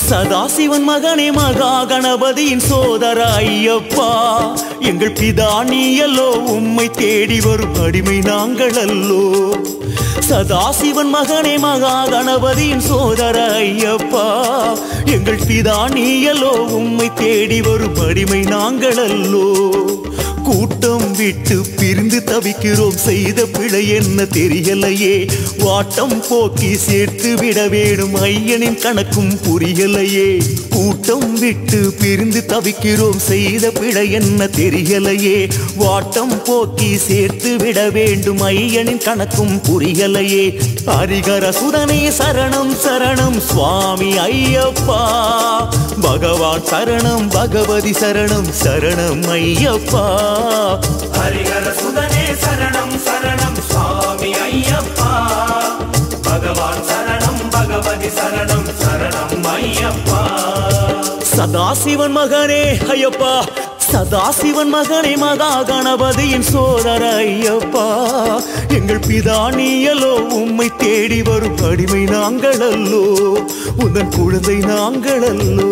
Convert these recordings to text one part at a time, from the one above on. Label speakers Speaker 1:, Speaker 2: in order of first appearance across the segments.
Speaker 1: சதாசிவன் மகனே மகா கணபதியின் சோதர ஐயப்பா எங்கள் பிதா நீயல்லோ உம்மை தேடி வரும் அடிமை நாங்கள் அல்லோ சதாசிவன் மகனே மகா கணபதியின் சோதர ஐயப்பா எங்கள் பிதா நீயல்லோ உம்மை தேடி வரும் அடிமை நாங்கள் அல்லோ கூட்டம் விட்டு பிரிந்து தவிக்கிறோம் செய்த பிழை என்ன தெரியலையே வாட்டம் போக்கி சேர்த்து விட வேணும் ஐயனின் கணக்கும் புரியலையே கூட்டம் விட்டு பிரிந்து தவிக்கிறோம் செய்த பிழை என்ன தெரியலையே வாட்டம் போக்கி சேர்த்து விட வேண்டும் ஐயனின் கணக்கும் புரியலையே ஹரிகர சுதனே சரணம் சரணம் சுவாமி ஐயப்பா பகவான் சரணம் பகவதி சரணம் சரணம் ஐயப்பா
Speaker 2: ஹரிஹர சுதனே சரணம் சரணம் சுவாமி ஐயப்பா பகவான் சரணம் பகவதி சரணம் சரணம் ஐயப்பா
Speaker 1: சதாசிவன் மகனே ஐயப்பா சதாசிவன் மகனே மகா கணபதியின் சோதர ஐயப்பா எங்கள் பிதா நீயலோ உம்மை தேடி வரும் அடிமை நாங்கள் அல்லோ உந்தன் குழந்தை நாங்கள் அல்லோ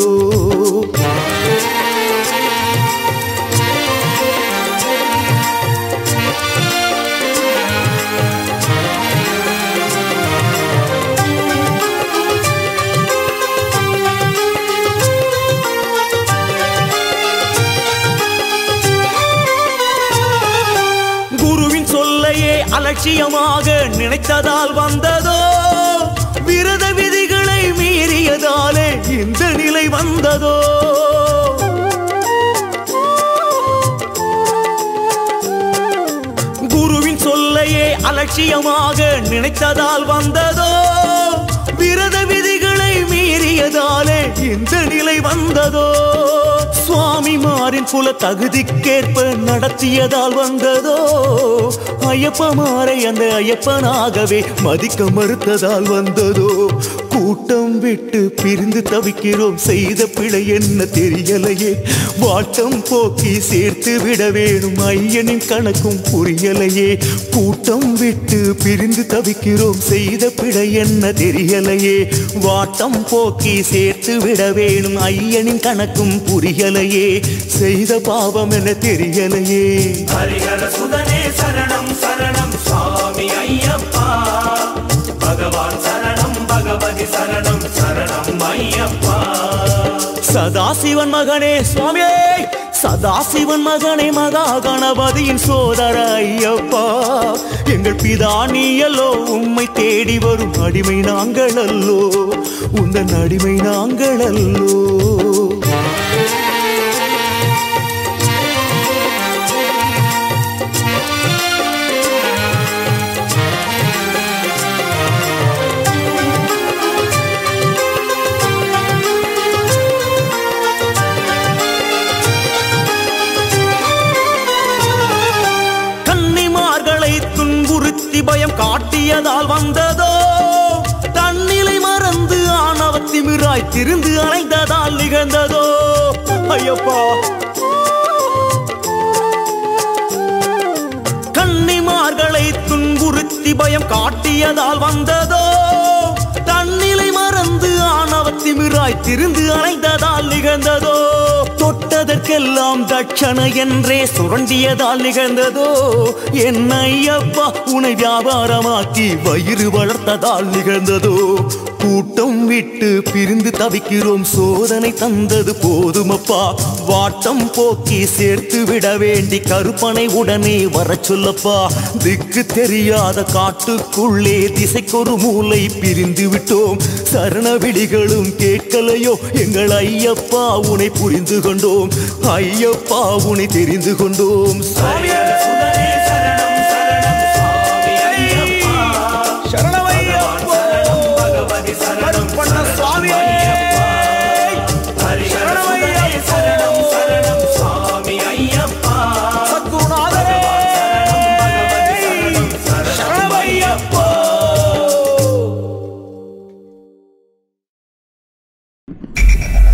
Speaker 1: குருவின் சொல்லையே அலட்சியமாக நினைத்ததால் வந்ததோ விரத விதிகளை மீறியதாலே இந்த நிலை வந்ததோ குருவின் சொல்லையே அலட்சியமாக நினைத்ததால் வந்ததோ விரத விதிகளை மீறியதாலே இந்த நிலை வந்ததோ சுவாமிமாரின் குல தகுதிக்கேற்ப நடத்தியதால் வந்ததோ ஐயப்பமாரை அந்த ஐயப்பனாகவே மதிக்க மறுத்ததால் வந்ததோ கூட்டம் விட்டு பிரிந்து தவிக்கிறோம் செய்த பிழை என்ன தெரியலையே வாட்டம் போக்கி சேர்த்து விட வேணும் ஐயனின் கணக்கும் புரியலையே கூட்டம் விட்டு பிரிந்து தவிக்கிறோம் செய்த பிழை என்ன தெரியலையே வாட்டம் போக்கி சேர்த்து விட வேணும் ஐயனின் கணக்கும் புரியலையே செய்த பாவம் என தெரியலையே
Speaker 2: ஹரிஹர சுதனே சரணம் சரணம் சுவாமி ஐயப்பா பகவான் சரணம் பகவதி சரணம் சரணம் ஐயப்பா
Speaker 1: சதாசிவன் மகனே சுவாமியே சதாசிவன் மகனே மகா கணபதியின் சோதர ஐயப்பா எங்கள் பிதா நீயல்லோ உம்மை தேடி வரும் அடிமை நாங்கள் அல்லோ உந்தன் அடிமை நாங்கள் அல்லோ கன்னிமார்களை துன்புறுத்தி பயம் காட்டியதால் வந்ததோ தன்னிலை மறந்து ஆணவத்திமிராய் திருந்து அலைந்ததால் நிகழ்ந்ததோ ஐயப்பா கன்னிமார்களை துன்புறுத்தி பயம் காட்டியதால் வந்ததோ தன்னிலை மறந்து ஆணவத்திமிராய் திருந்து அலைந்ததால் நிகழ்ந்ததோ தொட்டதற்கெல்லாம் தட்சணை என்றே சுரண்டியதால் நிகழ்ந்ததோ என் ஐயப்பா உனை வியாபாரமாக்கி வயிறு வளர்த்ததால் நிகழ்ந்ததோ கூட்டம் விட்டு பிரிந்து தவிக்கிறோம் சோதனை தந்தது போதுமப்பா வாட்டம் போக்கி சேர்த்து விட வேண்டி கருப்பனை உடனே வரச் சொல்லப்பா திக்கு தெரியாத காட்டுக்குள்ளே திசைக்கொரு மூலை பிரிந்து விட்டோம் சரணவிடிகளும் கேட்கலையோ எங்கள் ஐயப்பா உனை புரிந்து கொண்டோம் ஐயப்பா உனை தெரிந்து கொண்டோம்
Speaker 2: ஹரிஹர சுதனே சரணம் சரணம் சுவாமி ஐயப்பா பகவான் சரணம் பகவதி சரணம் சரணம் ஐயப்பா ஹரிஹர சுதனே சரணம் சரணம் சுவாமி ஐயப்பா பகவான் சரணம் பகவதி சரணம் சரணம் ஐயப்பா
Speaker 1: ஐயப்பா